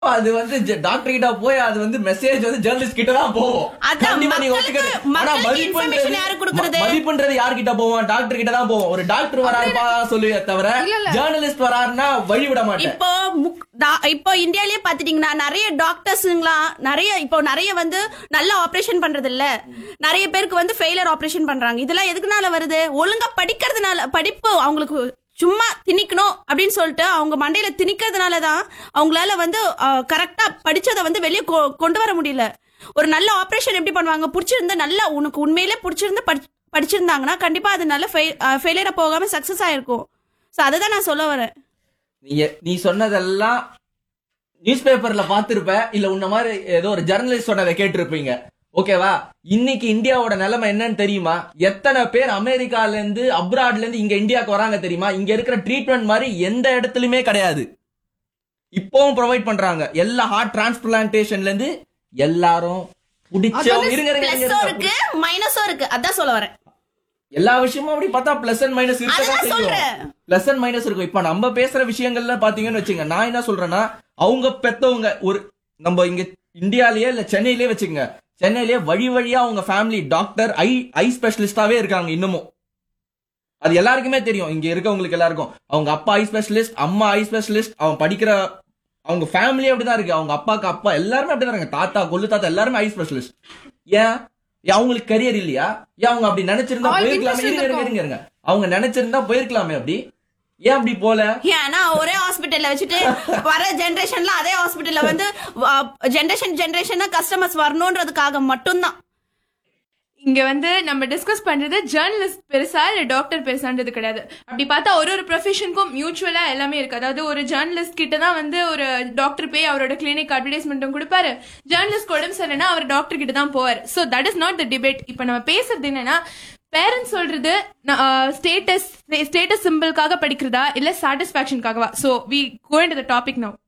அது வந்து டாக்டர் கிட்ட போய் அது வந்து மெசேஜ் வந்து ஜெர்னலிஸ்ட் கிட்ட தான் போகும் அதான் கண்டிப்பா நீங்க மக்களுக்கு- ஒத்துக்கிறது. ஆனா மக்களுக்கு information மதிப்புன்றது யாரு கொடுக்கறது? ம- மதிப்புன்றது யார் கிட்ட போவோம் டாக்டர் கிட்ட தான் போவோம் ஒரு டாக்டர் வராருப்பா சொல்லுவே தவிர இல்ல, இல்ல. ஜேர்னலிஸ்ட் வராருன்னா வழி விட மாட்டேன் இப்போ முக்- டா- இப்போ இந்தியாலயே பாத்துட்டீங்கன்னா நிறைய டாக்டர்ஸுங்களாம் நிறைய இப்போ நிறைய வந்து நல்ல ஆபரேஷன் பண்றது இல்ல நிறைய பேருக்கு வந்து ஃபெயிலர் ஆபரேஷன் பண்றாங்க இதெல்லாம் எதுக்குனால வருது ஒழுங்கா படிக்கிறதுனால படிப்பு அவங்களுக்கு சும்மா திணிக்கணும் அப்படின்னு சொல்லிட்டு அவங்க மண்டையில திணிக்கிறதுனால தான் அவங்களால வந்து கரெக்டா படிச்சதை வந்து வெளியே கொண்டு வர முடியல ஒரு நல்ல ஆபரேஷன் எப்படி பண்ணுவாங்க பிடிச்சிருந்தா நல்லா உனக்கு உண்மையிலே பிடிச்சிருந்தா படி- படிச்சிருந்தாங்கன்னா கண்டிப்பா அது நல்ல ஃபெயிலியரா போகாம சக்சஸ் ஆயிருக்கும் சோ அதை தான் நான் சொல்ல வரேன் நீ நீ சொன்னதெல்லாம் நியூஸ் பேப்பர்ல பாத்திருப்ப இல்ல உன்ன மாதிரி ஏதோ ஒரு ஜெர்னலிஸ்ட் சொன்னதை கேட்டிருப்பீங்க ஓகேவா இன்னைக்கு இந்தியாவோட நிலைமை என்னன்னு தெரியுமா எத்தனை பேர் அமெரிக்கால இருந்து அப்ராட்ல இருந்து இங்க இந்தியாவுக்கு வராங்க தெரியுமா இங்க இருக்கிற ட்ரீட்மெண்ட் மாதிரி எந்த இடத்துலயுமே கிடையாது இப்பவும் ப்ரொவைட் பண்றாங்க எல்லா ஹார்ட் டிரான்ஸ்பிளான்டேஷன்ல இருந்து எல்லாரும் பிடிச்சவங்க இருங்க இருங்க, இருங்க, பிளஸும் இருங்க. இருக்கு மைனஸும் இருக்கு அதான் சொல்ல வரேன் எல்லா விஷயமும் அப்படி பார்த்தா பிளஸ் அண்ட் மைனஸ் இருக்கதான் அதுதான் சொல்றேன். செய்யும் பிளஸ் அண்ட் மைனஸ் இருக்கும் இப்ப நம்ம பேசுற விஷயங்கள்ல பாத்தீங்கன்னு வச்சுங்க நான் என்ன சொல்றேன்னா அவங்க பெத்தவங்க ஒரு நம்ம இங்க இந்தியாலயே இல்ல சென்னையிலேயே வச்சுங்க சென்னையிலேயே வழி வழியா அவங்க ஃபேமிலி டாக்டர் ஐ ஐ ஸ்பெஷலிஸ்டாவே இருக்காங்க இன்னமும் அது எல்லாருக்குமே தெரியும் இங்க இருக்கவங்களுக்கு எல்லாருக்கும் அவங்க அப்பா ஐ ஸ்பெஷலிஸ்ட் அம்மா ஐ ஸ்பெஷலிஸ்ட் அவன் படிக்கிற அவங்க ஃபேமிலி அப்படிதான் இருக்கு அவங்க அப்பாக்கு அப்பா எல்லாருமே அப்படிதான் இருக்காங்க தாத்தா கொள்ளு தாத்தா எல்லாருமே ஐ ஸ்பெஷலிஸ்ட் ஏன் ஏன் அவங்களுக்கு கரியர் இல்லையா ஏன் அவங்க அப்படி நினைச்சிருந்தா அவங்களுக்கு போயிருக்கலாமே interest இருங்க இருங்க, இருங்க இருங்க அவங்க நினைச்சிருந்தா போயிருக்கலாமே அப்படி ஏன் அப்படி போல ஏன்னா ஒரே ஹாஸ்பிட்டல்ல வச்சுட்டு வர ஜெனரேஷன்ல அதே ஹாஸ்பிட்டல்ல வந்து ஜெனரேஷன் ஜெனரேஷனா கஸ்டமர்ஸ் வரணும்ன்றதுக்காக மட்டும்தான் இங்க வந்து நம்ம டிஸ்கஸ் பண்றது ஜேர்னலிஸ்ட் பெருசா இல்ல டாக்டர் பெருசான்றது கிடையாது அப்படி பார்த்தா ஒரு ஒரு ப்ரொஃபஷனுக்கும் மியூச்சுவலா எல்லாமே இருக்கு அதாவது ஒரு ஜேர்னலிஸ்ட் கிட்ட தான் வந்து ஒரு டாக்டர் போய் அவரோட கிளினிக் அட்வர்டைஸ்மெண்ட்டும் கொடுப்பாரு ஜேர்னலிஸ்ட் உடம்பு சரியில்லைன்னா அவர் டாக்டர் கிட்ட தான் போவார் so that is not the debate இப்போ நம்ம பேசுறது என்னன்னா பேரண்ட்ஸ் சொல்றது ஸ்டேட்டஸ் ஸ்டேட்டஸ் சிம்பிளுக்காக படிக்கிறதா இல்ல சாட்டிஸ்பாக்சனுக்காகவா so we going the topic now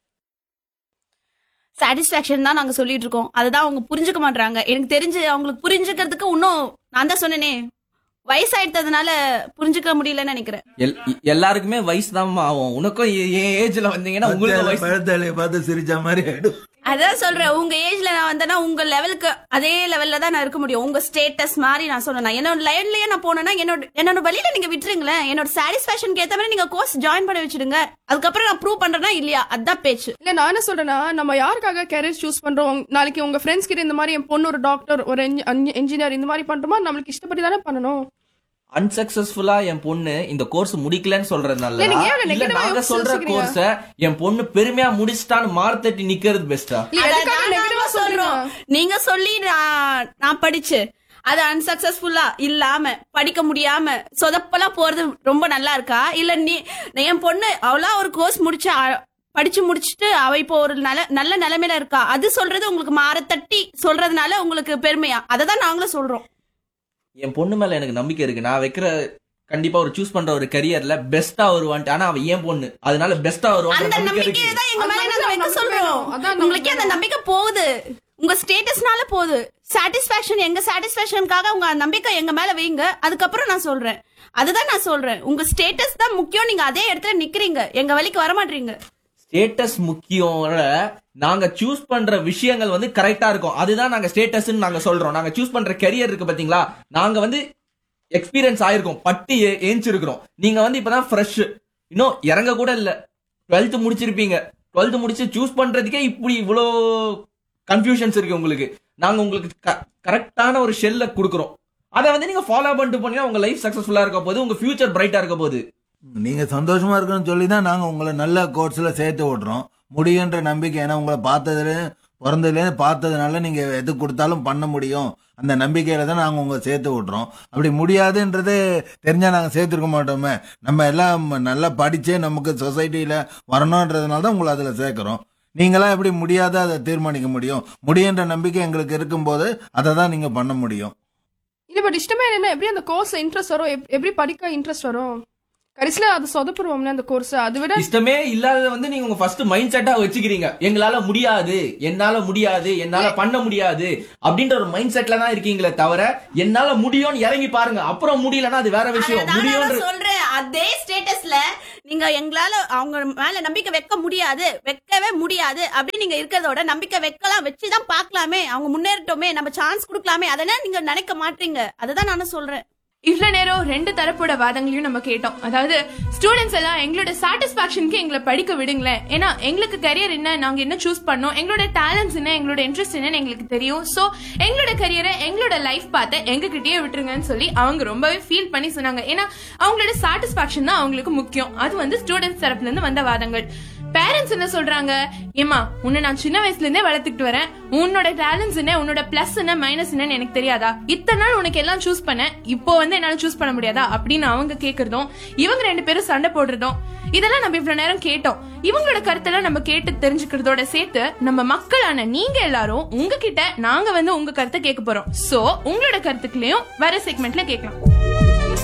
satisfaction தான் நாங்க சொல்லிட்டு இருக்கோம் அதுதான் அவங்க புரிஞ்சுக்க மாட்டாங்க எனக்கு தெரிஞ்சு அவங்களுக்கு புரிஞ்சுக்கிறதுக்கு இன்னும் நான் தான் சொன்னேனே வயசாயிட்டதுனால புரிஞ்சுக்க முடியலன்னு நினைக்கிறேன் எல்- எல்லாருக்குமே வயசு தான் ஆகும் உனக்கும் எ- என் ஏஜ்ல வந்தீங்கன்னா உங்களுக்கு வயசு பழத்தாலையை பார்த்து சிரிச்ச மாதிரி ஆயிடும் அதான் சொல்றேன் உங்க ஏஜ்ல நான் வந்தேன்னா உங்க லெவலுக்கு அதே லெவல்ல தான் நான் இருக்க முடியும் உங்க ஸ்டேட்டஸ் மாதிரி நான் சொன்னேன் என்னோட லைன்லயே நான் போனேன்னா என்னோட என்னோட வழியில நீங்க விட்டுருங்களேன் என்னோட சாட்டிஸ்பாக்சனுக்கு ஏத்த மாதிரி நீங்க கோர்ஸ் ஜாயின் பண்ண வச்சிடுங்க அதுக்கப்புறம் நான் ப்ரூவ் பண்றேன்னா இல்லையா அதான் பேச்சு இல்ல நான் என்ன சொல்றேன்னா நம்ம யாருக்காக கேரியர் சூஸ் பண்றோம் நாளைக்கு உங்க ஃப்ரெண்ட்ஸ் கிட்ட இந்த மாதிரி என் பொண்ணு ஒரு டாக்டர் ஒரு இன்ஜினியர் இந்த மாதிரி பண்றோமா நம்மளுக்கு இஷ்டப்படி தானே பண்ணணும் அன்சக்சஸ்ஃபுல்லா என் பொண்ணு இந்த கோர்ஸ் முடிக்கலன்னு சொல்றதுனால இல்ல, நீங்க ஏன் இல்ல negative ஆ நாங்க சொல்ற யோசிக்கிறீங்க? கோர்ஸ என் பொண்ணு பெருமையா முடிச்சிட்டான்னு மார்த்தட்டி நிக்கிறது பெஸ்டா இல்ல எதுக்காக அதான் negative ஆ நாங்க சொல்றோம் சொல்றோம் நீங்க சொல்லி நான் நான் படிச்சு அது அன்சக்சஸ்ஃபுல்லா இல்லாம படிக்க முடியாம சொதப்பெல்லாம் போறது ரொம்ப நல்லா இருக்கா இல்ல நீ என் பொண்ணு அவளா ஒரு கோர்ஸ் முடிச்ச படிச்சு முடிச்சுட்டு அவ இப்போ ஒரு நல்ல நல்ல நிலைமையில இருக்கா அது சொல்றது உங்களுக்கு மாற தட்டி சொல்றதுனால உங்களுக்கு பெருமையா அதை தான் நாங்களும் சொல்றோம் என் பொண்ணு மேல எனக்கு நம்பிக்கை இருக்கு நான் வைக்கிற கண்டிப்பா ஒரு சூஸ் பண்ற ஒரு கரியர்ல பெஸ்டா வருவான்ட்டு ஆனா அவ ஏன் பொண்ணு அதனால பெஸ்டா வருவான் அந்த நம்பிக்கை நம்பிக்கையை இருக்கு தான் எங்க மேல அந்த நாங்க வைக்க நம்பிக்கை சொல்றோம் வேணும். அதான் நம்ம உங்களுக்கே அந்த வேணும். நம்பிக்கை போகுது உங்க ஸ்டேட்டஸ்னால போகுது சாட்டிஸ்பாக்சன் எங்க சாட்டிஸ்பாக்சனுக்காக உங்க நம்பிக்கை எங்க மேல வைங்க அதுக்கப்புறம் நான் சொல்றேன் அதுதான் நான் சொல்றேன் உங்க ஸ்டேட்டஸ் தான் முக்கியம் நீங்க அதே இடத்துல நிக்கிறீங்க எங்க வழிக்கு வர மாட்டீங்க ஸ்டேட்டஸ் முக்கியம் நாங்க சூஸ் பண்ற விஷயங்கள் வந்து கரெக்டா இருக்கும் அதுதான் நாங்க ஸ்டேட்டஸ் நாங்க சொல்றோம் நாங்க சூஸ் பண்ற கரியர் இருக்கு பாத்தீங்களா நாங்க வந்து எக்ஸ்பீரியன்ஸ் ஆயிருக்கோம் பட்டு ஏ- ஏஞ்சிருக்கிறோம் நீங்க வந்து இப்பதான் ஃப்ரெஷ் இன்னும் இறங்க கூட இல்ல டுவெல்த் முடிச்சிருப்பீங்க டுவெல்த் முடிச்சு சூஸ் பண்றதுக்கே இப்படி இவ்வளோ கன்ஃபியூஷன்ஸ் இருக்கு உங்களுக்கு நாங்க உங்களுக்கு கரெக்டான ஒரு ஷெல்ல கொடுக்குறோம் அதை வந்து நீங்க ஃபாலோ பண்ணிட்டு போனீங்கன்னா உங்க லைஃப் சக்சஸ்ஃபுல்லா இருக்க போகுது உங்க ஃபியூச்சர் பிரைட்டா இருக்க போகுது நீங்க சந்தோஷமா இருக்கணும்னு சொல்லி தான் நாங்க உங்களை நல்ல கோர்ஸ்ல சேர்த்து விடுறோம் முடியுன்ற நம்பிக்கை ஏன்னா உங்களை பார்த்ததுல பிறந்ததுலேருந்து பார்த்ததுனால நீங்க எது கொடுத்தாலும் பண்ண முடியும் அந்த நம்பிக்கையில தான் நாங்க உங்களை சேர்த்து விடுறோம் அப்படி முடியாதுன்றது தெரிஞ்சா நாங்க சேர்த்துருக்க மாட்டோமே நம்ம எல்லாம் நல்லா படிச்சே நமக்கு சொசைட்டில வரணுன்றதுனால தான் உங்களை அதுல சேர்க்கிறோம் நீங்களா எப்படி முடியாத அதை தீர்மானிக்க முடியும் முடியுன்ற நம்பிக்கை எங்களுக்கு இருக்கும்போது அதை தான் நீங்க பண்ண முடியும் இல்ல பட் இஷ்டமே இல்லைன்னா எப்படி அந்த கோர்ஸ்ல இன்ட்ரெஸ்ட் வரும் எப்- எப்படி படிக்க இன்ட்ரெஸ்ட் வரும் கடைசியில அது சொதப்புருவோம்ல அந்த கோர்ஸ் அதை விட இஷ்டமே இல்லாதத வந்து நீங்க உங்க ஃபர்ஸ்ட் மைண்ட் செட்டா வச்சுக்கிறீங்க எங்களால முடியாது என்னால முடியாது என்னால பண்ண முடியாது அப்படின்ற ஒரு மைண்ட் செட்ல தான் இருக்கீங்களே தவிர என்னால முடியும்னு இறங்கி பாருங்க அப்புறம் முடியலன்னா அது வேற விஷயம் அதான் முடியும்ன்ற நான் சொல்றேன் அதே ஸ்டேட்டஸ்ல நீங்க எங்களால அவங்க மேல நம்பிக்கை வைக்க முடியாது வைக்கவே முடியாது அப்படின்னு நீங்க இருக்கிறதோட நம்பிக்கை வைக்கலாம் வச்சுதான் பார்க்கலாமே அவங்க முன்னேறட்டுமே நம்ம சான்ஸ் கொடுக்கலாமே அதெல்லாம் நீங்க நினைக்க மாட்டீங்க அதுதான் நானும் சொல்றேன் இவ்வளவு நேரம் ரெண்டு தரப்போட வாதங்களையும் நம்ம கேட்டோம் அதாவது ஸ்டூடெண்ட்ஸ் எல்லாம் எங்களோட சாட்டிஸ்பாக்சனுக்கு எங்களை படிக்க விடுங்களேன் ஏன்னா எங்களுக்கு கரியர் என்ன நாங்க என்ன சூஸ் பண்ணோம் எங்களோட டேலண்ட்ஸ் என்ன எங்களோட இன்ட்ரெஸ்ட் என்னன்னு எங்களுக்கு தெரியும் சோ எங்களோட கரியரை எங்களோட லைஃப் பார்த்து எங்க கிட்டயே விட்டுருங்கன்னு சொல்லி அவங்க ரொம்பவே ஃபீல் பண்ணி சொன்னாங்க ஏன்னா அவங்களோட சாட்டிஸ்பாக்சன் தான் அவங்களுக்கு முக்கியம் அது வந்து ஸ்டூடெண்ட்ஸ் தரப்புல இருந்து வந்த வாதங்கள் பேரண்ட்ஸ் என்ன சொல்றாங்க ஏமா உன்னை நான் சின்ன வயசுல இருந்தே வளர்த்துக்கிட்டு வரேன் உன்னோட டேலண்ட்ஸ் என்ன உன்னோட பிளஸ் என்ன மைனஸ் என்னன்னு எனக்கு தெரியாதா இத்தனை நாள் உனக்கு எல்லாம் சூஸ் பண்ணேன் இப்போ வந்து என்னால சூஸ் பண்ண முடியாதா அப்படின்னு அவங்க கேக்குறதும் இவங்க ரெண்டு பேரும் சண்டை போடுறதும் இதெல்லாம் நம்ம இவ்வளவு நேரம் கேட்டோம் இவங்களோட கருத்தெல்லாம் நம்ம கேட்டு தெரிஞ்சுக்கிறதோட சேர்த்து நம்ம மக்களான நீங்க எல்லாரும் உங்ககிட்ட நாங்க வந்து உங்க கருத்தை கேட்க போறோம் சோ உங்களோட கருத்துக்களையும் வர செக்மெண்ட்ல கேட்கலாம்